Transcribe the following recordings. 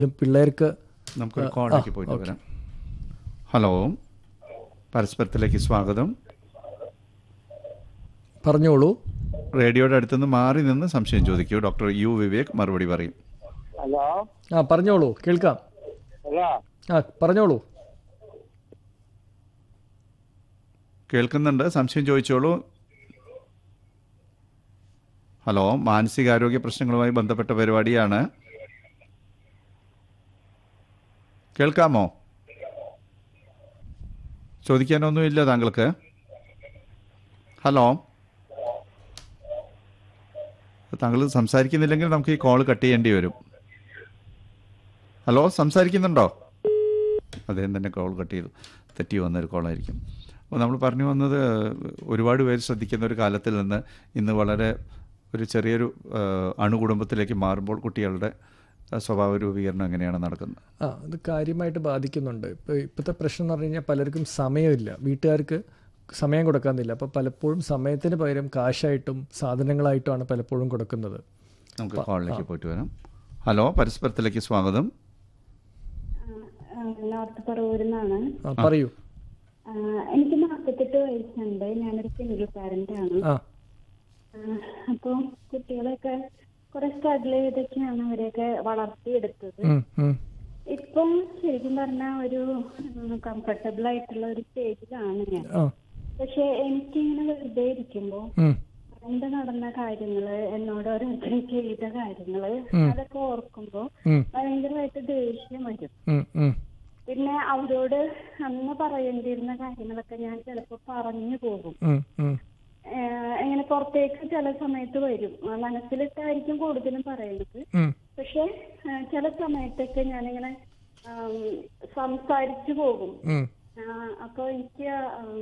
ഇത് പിള്ളേർക്ക് നമുക്കൊരു കോളിലേക്ക് പോയിട്ട് വരാം ഹലോ പരസ്പരത്തിലേക്ക് സ്വാഗതം പറഞ്ഞോളൂ റേഡിയോയുടെ അടുത്തുനിന്ന് മാറി നിന്ന് സംശയം ചോദിക്കൂ ഡോക്ടർ യു വിവേക് മറുപടി പറയും ഹലോ ആ പറഞ്ഞോളൂ കേൾക്കാം ഹലോ ആ പറഞ്ഞോളൂ കേൾക്കുന്നുണ്ട് സംശയം ചോദിച്ചോളൂ ഹലോ മാനസികാരോഗ്യ പ്രശ്നങ്ങളുമായി ബന്ധപ്പെട്ട പരിപാടിയാണ് കേൾക്കാമോ ചോദിക്കാനൊന്നുമില്ല താങ്കൾക്ക് ഹലോ താങ്കൾ സംസാരിക്കുന്നില്ലെങ്കിൽ നമുക്ക് ഈ കോൾ കട്ട് ചെയ്യേണ്ടി വരും ഹലോ സംസാരിക്കുന്നുണ്ടോ അദ്ദേഹം തന്നെ കോൾ കട്ട് ചെയ്തു തെറ്റി വന്നൊരു കോളായിരിക്കും അപ്പോൾ നമ്മൾ പറഞ്ഞു വന്നത് ഒരുപാട് പേര് ശ്രദ്ധിക്കുന്ന ഒരു കാലത്തിൽ നിന്ന് ഇന്ന് വളരെ ഒരു ചെറിയൊരു ആ, അണുകുടുംബത്തിലേക്ക് മാറുമ്പോൾ കുട്ടികളുടെ ആ, സ്വഭാവ രൂപീകരണം എങ്ങനെയാണ് നടക്കുന്നത് ആ അത് കാര്യമായിട്ട് ബാധിക്കുന്നുണ്ട് ഇപ്പോൾ ഇപ്പോഴത്തെ പ്രശ്നം എന്ന് പറഞ്ഞു കഴിഞ്ഞാൽ പലർക്കും സമയമില്ല വീട്ടുകാർക്ക് സമയം കൊടുക്കാന്നില്ല അപ്പോൾ പലപ്പോഴും സമയത്തിന് പകരം കാശായിട്ടും സാധനങ്ങളായിട്ടുമാണ് പലപ്പോഴും കൊടുക്കുന്നത് നമുക്ക് കോളിലേക്ക് പോയിട്ട് വരാം ഹലോ പരസ്പരത്തിലേക്ക് സ്വാഗതം നോർത്ത് പറവൂരിൽ നിന്നാണ് ആ പറയൂ ആ, എനിക്ക് നാൽപ്പത്തെട്ട് വയസ്സുണ്ട് ഞാനൊരു സിംഗിൾ പാരന്റ് ആണ് ആ അപ്പോൾ കുട്ടികളൊക്കെ കുറെ സ്ട്രഗിൾ ചെയ്തൊക്കെയാണ് അവരെയൊക്കെ വളർത്തിയെടുത്തത് ഉം, ഉം, ഇപ്പം ശരിക്കും പറഞ്ഞാൽ ഒരു കംഫർട്ടബിൾ ആയിട്ടുള്ള ഒരു സ്റ്റേജിലാണ് ഞാൻ ആ പക്ഷെ എനിക്കിങ്ങനെ വെറുതെ ഇരിക്കുമ്പോൾ ഉം, പണ്ട് നടന്ന കാര്യങ്ങള് എന്നോട് ഓരോരുത്തർ ചെയ്ത കാര്യങ്ങള് അതൊക്കെ ഓർക്കുമ്പോ ഉം, ഭയങ്കരമായിട്ട് ദേഷ്യം വരും ഉം, ഉം, പിന്നെ അവരോട് അന്ന് പറയേണ്ടിയിരുന്ന കാര്യങ്ങളൊക്കെ ഞാൻ ചിലപ്പോ പറഞ്ഞു പോകും ഉം, ഉം, ഏഹ് ഇങ്ങനെ പുറത്തേക്ക് ചില സമയത്ത് വരും ആ മനസ്സിലിട്ടായിരിക്കും കൂടുതലും പറയുന്നത് ഉം. പക്ഷെ ഏഹ് ചില സമയത്തൊക്കെ ഞാനിങ്ങനെ ആം, സംസാരിച്ചു പോകും ഉം. ആ, അപ്പൊ എനിക്ക് ആം,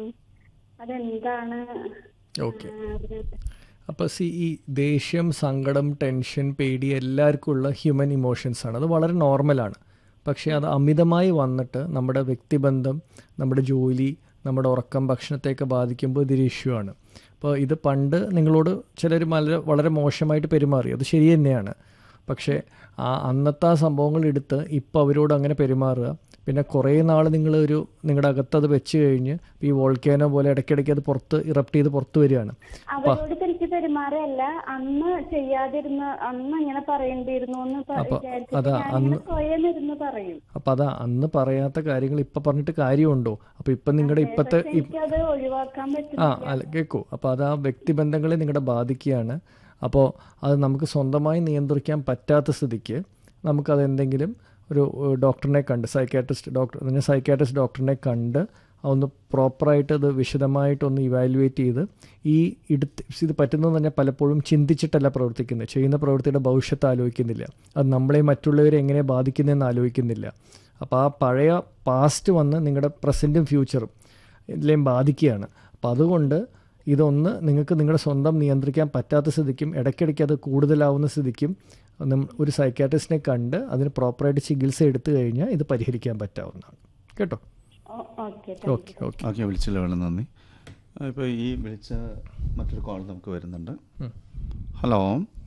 അതെന്താണ് ഓക്കെ ആ, അതിനകത്ത് അപ്പോൾ സി ഈ ദേഷ്യം സങ്കടം ടെൻഷൻ പേടി എല്ലാവർക്കും ഉള്ള ഹ്യൂമൻ ഇമോഷൻസ് ആണ് അത് വളരെ നോർമലാണ് പക്ഷേ അത് അമിതമായി വന്നിട്ട് നമ്മുടെ വ്യക്തിബന്ധം നമ്മുടെ ജോലി നമ്മുടെ ഉറക്കം ഭക്ഷണത്തെയൊക്കെ ബാധിക്കുമ്പോൾ ഇതൊരു ഇഷ്യൂ ആണ് അപ്പോൾ ഇത് പണ്ട് നിങ്ങളോട് ചിലർ വളരെ വളരെ മോശമായിട്ട് പെരുമാറി അത് ശരി തന്നെയാണ് പക്ഷേ ആ അന്നത്തെ ആ സംഭവങ്ങൾ എടുത്ത് ഇപ്പോൾ അവരോട് അങ്ങനെ പെരുമാറുക പിന്നെ കുറേ നാൾ നിങ്ങൾ ഒരു നിങ്ങളുടെ അകത്ത് അത് വെച്ച് കഴിഞ്ഞ് ഈ വോൾക്കാനോ പോലെ ഇടയ്ക്കിടയ്ക്ക് അത് പുറത്ത് ഇറപ്റ്റ് ചെയ്ത് പുറത്ത് വരികയാണ് അവരോട് തിരിച്ച് പെരുമാറല്ല അന്ന് ചെയ്യാതിരുന്ന അന്ന് ഇങ്ങനെ പറയേണ്ടിയിരുന്നു എന്ന് പ- അപ്പൊ വിചാരിച്ചിട്ട് അതാ ഞാനിങ്ങനെ സ്വയം ഇരുന്ന് പറയും അപ്പം അതാ അന്ന് പറയാത്ത കാര്യങ്ങൾ ഇപ്പം പറഞ്ഞിട്ട് കാര്യമുണ്ടോ അപ്പോൾ ഇപ്പം നിങ്ങളുടെ ഇപ്പോഴത്തെ പക്ഷെ എനിക്കത് ഒഴിവാക്കാൻ പറ്റും ആ അല്ല കേൾക്കൂ അപ്പോൾ അത് ആ വ്യക്തിബന്ധങ്ങളെ നിങ്ങളുടെ ബാധിക്കുകയാണ് അപ്പോൾ അത് നമുക്ക് സ്വന്തമായി നിയന്ത്രിക്കാൻ പറ്റാത്ത സ്ഥിതിക്ക് നമുക്കത് എന്തെങ്കിലും ഒരു ഏഹ്, ഡോക്ടറിനെ കണ്ട് സൈക്കാട്രിസ്റ്റ് ഡോക്ടർ അതിന് സൈക്കാട്രിസ്റ്റ് ഡോക്ടറിനെ കണ്ട് ഒന്ന് പ്രോപ്പറായിട്ട് അത് വിശദമായിട്ടൊന്ന് ഇവാലുവേറ്റ് ചെയ്ത് ഈ എടുത്ത് ഇത് പറ്റുന്നത് തന്നെ പലപ്പോഴും ചിന്തിച്ചിട്ടല്ല പ്രവർത്തിക്കുന്നത് ചെയ്യുന്ന പ്രവൃത്തിയുടെ ഭവിഷ്യത്ത് ആലോചിക്കുന്നില്ല അത് നമ്മളെ മറ്റുള്ളവരെ എങ്ങനെ ബാധിക്കുന്നതെന്ന് ആലോചിക്കുന്നില്ല അപ്പോൾ ആ പഴയ പാസ്റ്റ് വന്ന് നിങ്ങളുടെ പ്രസൻറ്റും ഫ്യൂച്ചറും എല്ലാം ബാധിക്കുകയാണ് അപ്പോൾ അതുകൊണ്ട് ഇതൊന്ന് നിങ്ങൾക്ക് നിങ്ങളുടെ സ്വന്തം നിയന്ത്രിക്കാൻ പറ്റാത്ത സ്ഥിതിക്കും ഇടയ്ക്കിടയ്ക്ക് അത് കൂടുതലാവുന്ന സ്ഥിതിക്കും നം- ഒരു സൈക്കാട്രിസ്റ്റിനെ കണ്ട് അതിന് പ്രോപ്പറായിട്ട് ചികിത്സ എടുത്തു കഴിഞ്ഞാൽ ഇത് പരിഹരിക്കാൻ പറ്റാവുന്നതാണ് കേട്ടോ ഓക്കെ ഓക്കെ ഓക്കെ ഓക്കെ വിളിച്ചല്ലോ വളരെ നന്ദി ഇപ്പോൾ ഈ വിളിച്ച മറ്റൊരു കോൾ നമുക്ക് വരുന്നുണ്ട് ഉം. ഹലോ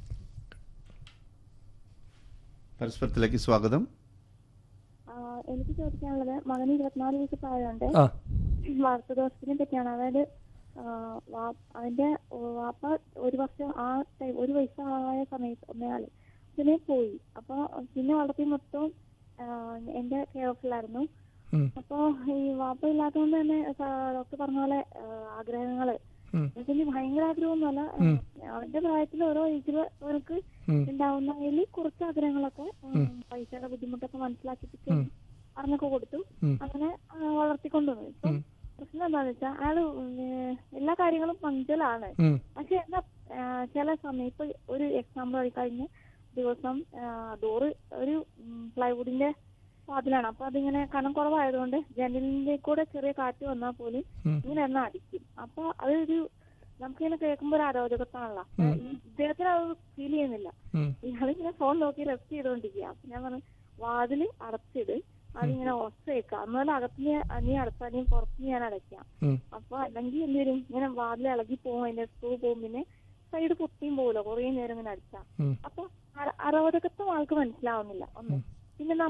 പരസ്പരത്തിലേക്ക് സ്വാഗതം എനിക്ക് ചോദിക്കാനുള്ളത് മകന് ഇരുപത്തിനാല് വയസ്സ് പ്രായമുണ്ട് ആ വാർത്തദോഷത്തിനെ പറ്റിയാണ് അതായത് ആ, വാ- അവന്റെ വാപ്പ ഒരു വർഷം ആ ടൈം ഒരു വയസ്സായ സമയത്ത് ഒന്നയാള് ഇതിനെ പോയി അപ്പൊ പിന്നെ വളർത്തി മൊത്തം ആ, എന്റെ കെയർ ഓഫിലായിരുന്നു ഉം, അപ്പൊ ഈ വാപ്പ ഇല്ലാത്തതുകൊണ്ട് തന്നെ ഡോക്ടർ പറഞ്ഞ പോലെ ആ, ആഗ്രഹങ്ങള് ഉം, ഇതിന് ഭയങ്കര ആഗ്രഹമൊന്നുമല്ല ഉം. അവന്റെ പ്രായത്തിൽ ഓരോ ഏജിൽ അവർക്ക് ഉം, ഉണ്ടാവുന്നതിൽ കുറച്ച് ആഗ്രഹങ്ങളൊക്കെ ഉം, പൈസയുടെ ബുദ്ധിമുട്ടൊക്കെ മനസ്സിലാക്കിയിട്ട് ഉം. അറിഞ്ഞൊക്കെ കൊടുത്തു ഉം. അങ്ങനെ ആ, വളർത്തിക്കൊണ്ടുവന്നു ഇപ്പം ഉം. പ്രശ്നം എന്താന്ന് വെച്ചാൽ അയാള് ഉം, ഏഹ്, എല്ലാ കാര്യങ്ങളും പങ്ക്ച്വലാണ് ഉം, പക്ഷെ എന്നാ ആ, ചില സമയം ഇപ്പൊ ഒരു എക്സാമ്പിൾ കഴിഞ്ഞ ദിവസം ഡോറ് ഒരു പ്ലൈവുഡിന്റെ വാതിലാണ് അപ്പൊ അതിങ്ങനെ കനം കുറവായതുകൊണ്ട് ജനലിന്റെ കൂടെ ചെറിയ കാറ്റ് വന്നാൽ പോലും ഉം. ഇങ്ങനെ എണ്ണ അടിക്കും അപ്പൊ അതൊരു നമുക്കിങ്ങനെ കേൾക്കുമ്പോൾ ഒരു അരോചകത്താണല്ലോ ഉം. ഈ ഇദ്ദേഹത്തിന് അത് ഫീൽ ചെയ്യുന്നില്ല ഉം, ഇയാളിങ്ങനെ ഫോൺ നോക്കി റെസ്റ്റ് ചെയ്തോണ്ടിരിക്കുക അപ്പൊ ഞാൻ പറഞ്ഞു വാതില് അടച്ചിട് അതിങ്ങനെ ഒച്ചയേക്കാം എന്നാലും അകത്ത് നീ നീ അടച്ചാൽ നീ പുറത്ത് ഞാൻ അടയ്ക്കാം ഉം. അപ്പൊ അല്ലെങ്കിൽ എന്ത് വരും ഇങ്ങനെ വാതിൽ ഇളകി പോകും അതിന്റെ സ്ക്രൂ പോകും പിന്നെ സൈഡ് പൊട്ടിയും പോകില്ല കുറേ നേരം ഇങ്ങനെ അടിച്ചാ ഉം. അപ്പൊ അര- അരോചകത്വം ആൾക്ക് മനസ്സിലാവുന്നില്ല ഒന്ന് പിന്നെ